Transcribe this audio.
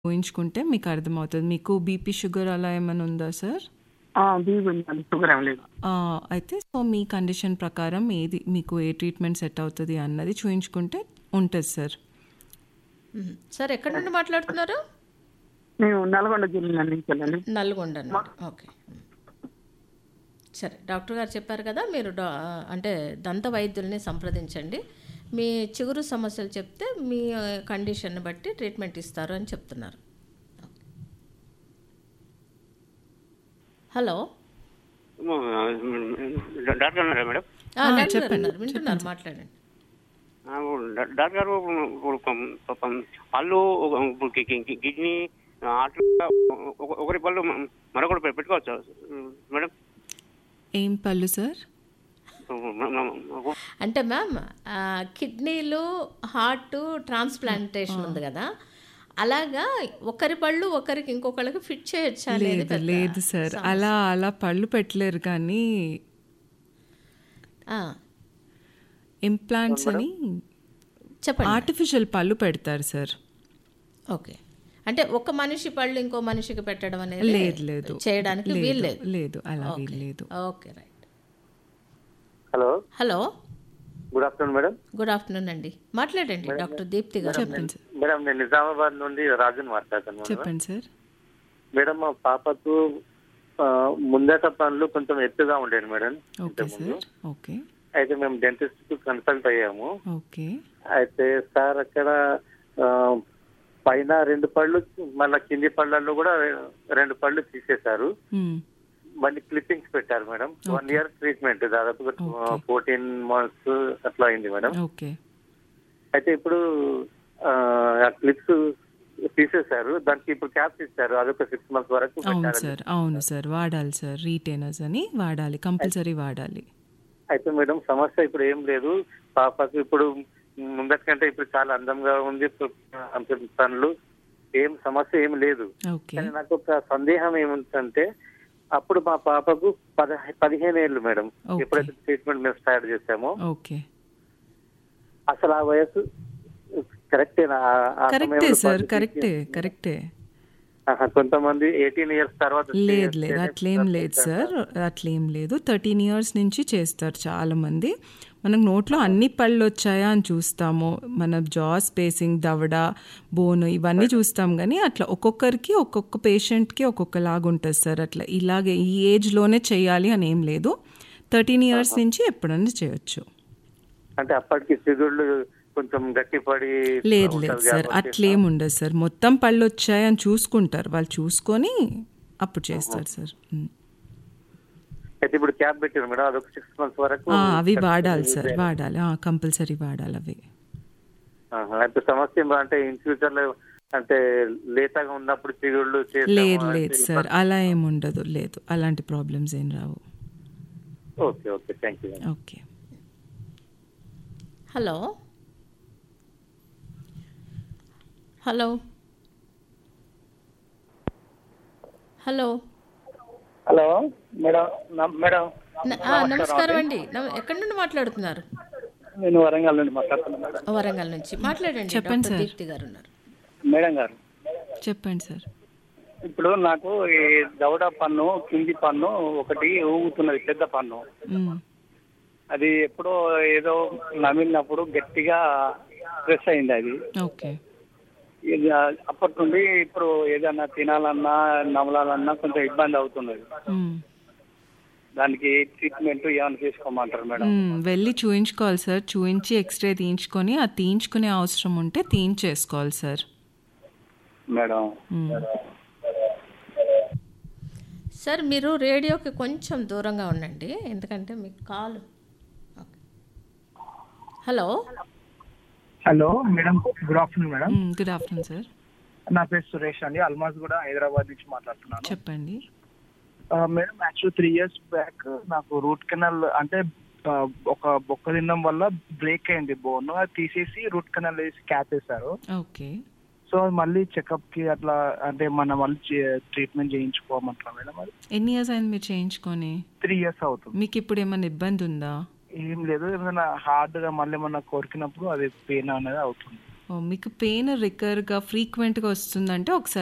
ఊహించుకుంటే మీకు అర్థమవుతుంది మీకు బీపీ షుగర్ అలా ఏమైనా ఉందా సార్ బీపీ ఉందండి షుగర్ ఏం లేదు ఆ, అయితే సో మీ కండిషన్ ప్రకారం ఏది మీకు ఏ ట్రీట్మెంట్ సెట్ అవుతుంది అన్నది చూయించుకుంటే ఉంటుంది సార్ మ్మ్. సార్ ఎక్కడి నుండి మాట్లాడుతున్నారు మేము నల్గొండ జిల్లా నుంచి వెళ్ళండి నల్గొండ నుండి ఓకే సరే డాక్టర్ గారు చెప్పారు కదా మీరు డా అంటే దంత వైద్యుల్ని సంప్రదించండి మీ చిగురు సమస్యలు చెప్తే మీ కండిషన్ని బట్టి ట్రీట్మెంట్ ఇస్తారు అని చెప్తున్నారు హలో డాక్టర్ ఉన్నారా మేడం ఆ, డాక్టర్ గారు ఉన్నారు వింటున్నారు మాట్లాడండి ఆ, డా- డాక్టర్ గారు ఇప్పుడు పం- పాపం పళ్ళు ఒక- ఇప్పుడు కి- కి- కి- కిడ్నీ అట్లా ఒక- ఒకరి పళ్ళు మ- మరొకటి పె- పెట్టుకోవచ్చా మేడం ఏం పళ్ళు సార్ మ- మ- అంటే మ్యామ్ ఆ, కిడ్నీలు హార్ట్ ట్రాన్స్ప్లాంటేషన్ ఉంది కదా అలాగా ఒకరి పళ్ళు ఒకరికి ఇంకొకరికి ఫిట్ చేయొచ్చా అనేది లేదు పెద్ద లేదు సార్ అలా అలా పళ్ళు పెట్టలేరు కానీ ఆ, ఇంప్లాంట్స్ అని చెప్పండి ఆర్టిఫిషియల్ పళ్ళు పెడతారు సార్ ఓకే అంటే ఒక మనిషి పళ్ళు ఇంకో మనిషికి పెట్టడం అనేది లేదు లేదు చేయడానికి వీలు లేదు లేదు అలా వీలు లేదు okay right hello hello good afternoon madam good afternoon అండి మాట్లాడండి డాక్టర్ దీప్తి గారు చెప్పండి సార్ మేడం నేను నిజామాబాద్ నుండి రాజుని మాట్లాడతాను మేడం. చెప్పండి సార్ మేడం మా పాపకు ఆ, ముందట పనులు కొంచెం ఎత్తుగా ఉండేది మేడం ఓకే సార్ ఓకే అయితే మేము డెంటిస్ట్ కు కన్సల్ట్ అయ్యాము ఓకే అయితే సార్ అక్కడ ఆ, పైన రెండు పళ్ళు మళ్ళీ కింది పళ్ళల్లో కూడా రెండు పళ్ళు తీసేశారు మ్మ్. మళ్ళీ క్లిప్పింగ్స్ పెట్టారు మేడం వన్ ఇయర్ ట్రీట్మెంట్ దాదాపుగా ఫోర్టీన్ మంత్స్ అట్లా అయింది మేడం ఓకే అయితే ఇప్పుడు ఆ క్లిప్స్ తీసేశారు దానికి ఇప్పుడు క్యాప్స్ ఇస్తారు అదొక సిక్స్ మంత్స్ వరకు అవును పెట్టాలి సార్ అవును సార్ వాడాలి సార్ రీటైనర్స్ అని వాడాలి కంపల్సరీ వాడాలి అయితే మేడం సమస్య ఇప్పుడు ఏం లేదు పాపకు ఇప్పుడు ముందటి కంటే ఇప్పుడు చాలా అందంగా ఉంది అంత పనులు ఏం సమస్య ఏం లేదు ఓకే కానీ నాకు ఒక సందేహం ఏముందంటే అప్పుడు మా పాపకు పద పదిహేను ఏళ్ళు మేడం Okay. ఎప్పుడైతే ట్రీట్మెంట్ మేము స్టార్ట్ చేసామో ఓకే అసలు ఆ వయసు కరెక్టేనా ఆ- ఆ కరెక్టే సమయంలో సార్ పద్ధతి- కరెక్టే కరెక్టే ఆహా, కొంతమంది ఎయిటీన్ ఇయర్స్ తర్వాత లేదు లేదు అట్లేం లేదు సార్ అట్లేం లేదు థర్టీన్ ఇయర్స్ నుంచి చేస్తారు చాలా మంది మనకు నోట్లో అన్ని పళ్ళు వచ్చాయా అని చూస్తాము మన జా స్పేసింగ్ దవడ బోన్ ఇవన్నీ చూస్తాం కానీ అట్లా ఒక్కొక్కరికి ఒక్కొక్క పేషెంట్కి ఒక్కొక్కలాగా ఉంటుంది సార్ అట్లా ఇలాగే ఈ ఏజ్లోనే చేయాలి అని ఏం లేదు థర్టీన్ ఇయర్స్ నుంచి ఎప్పుడైనా చేయొచ్చు అంటే అప్పటికి సిగుళ్ళు కొంచెం గట్టిపడి లేదు ఉంటది లేదు సార్ కాబట్టి అట్లేం ఉండదు సార్ మొత్తం పళ్ళు వచ్చాయని చూసుకుంటారు వాళ్ళు చూసుకొని అప్పుడు చేస్తారు సార్ ఉమ్. అయితే ఇప్పుడు క్యాప్ పెట్టారు మేడం అదొక సిక్స్ మంత్స్ వరకు ఆ, అవి వాడాలి సార్ వాడాలి కంపల్సరీ వాడాలి అవి ఆహా, అయితే సమస్య ఏం అంటే ఇన్ ఫ్యూచర్ లో అంటే లేతగా ఉన్నప్పుడు చిగుళ్ళు చేస్తాము లేదు అంటే లేదు సార్ అలా ఏం ఉండదు లేదు అలాంటి ప్రాబ్లమ్స్ ఏం రావు okay okay thank you okay hello hello hello hello madam న- మేడం న- ఆ, నమస్కారం అండి నమ- ఎక్కడి నుండి మాట్లాడుతున్నారు నేను వరంగల్ నుండి మాట్లాడుతున్నాను మేడం వరంగల్ నుంచి మాట్లాడండి చెప్పండి డాక్టర్ సార్. దీప్తి గారు ఉన్నారు మేడం గారు చెప్పండి సార్ ఇప్పుడు నాకు ఈ దవడ పన్ను కింది పన్ను ఒకటి ఊగుతున్నది పెద్ద పన్ను మ్, అది ఎప్పుడో ఏదో నమిలినప్పుడు గట్టిగా ప్రెస్ అయింది అది ఓకే ఇది అప్పటి నుండి ఇప్పుడు ఏదన్నా తినాలన్నా నమలాలన్నా కొంచెం ఇబ్బంది అవుతున్నది మ్, దానికి ట్రీట్మెంట్ ఏమైనా తీసుకోమంటారు మేడం మ్, వెళ్ళి చూయించుకోవాలి సార్ చూయించి ఎక్స్రే తీయించుకొని ఆ తీయించుకునే అవసరం ఉంటే తీయించేసుకోవాలి సార్ మేడం మ్, సార్ మీరు రేడియోకి కొంచెం దూరంగా ఉండండి ఎందుకంటే మీకు call okay. Hello hello madam good afternoon madam మ్, గుడ్ ఆఫ్టర్నూన్ సార్ నా పేరు సురేష్ అండి అల్మాజ్ కూడా హైదరాబాద్ నుంచి మాట్లాడుతున్నాను చెప్పండి ఆ, madam actual three years back నాకు రూట్ కెనాల్ అంటే ఆ, ఒక బొక్క తినడం వల్ల బ్రేక్ అయింది బోన్ అది తీసేసి రూట్ కెనాల్ వేసి క్యాప్ వేశారు ఓకే సో అది మళ్ళీ చెకప్ కి అట్లా అంటే మనం మళ్ళీ ట్రీట్మెంట్ చేయించుకోమంటారా మేడం అది ఎన్ని ఇయర్స్ అయింది మీరు చేయించుకొని త్రీ ఇయర్స్ అవుతుంది మీకు ఇప్పుడు ఏమైనా ఇబ్బంది ఉందా ఏం లేదు ఏమైనా హార్డ్ గా మళ్ళీ ఏమన్నా కోరికినప్పుడు అది పెయిన్ అనేది అవుతుంది మీకు పెయిన్ రికర్గా ఫ్రీక్వెంట్గా వస్తుందంటే ఒకసారి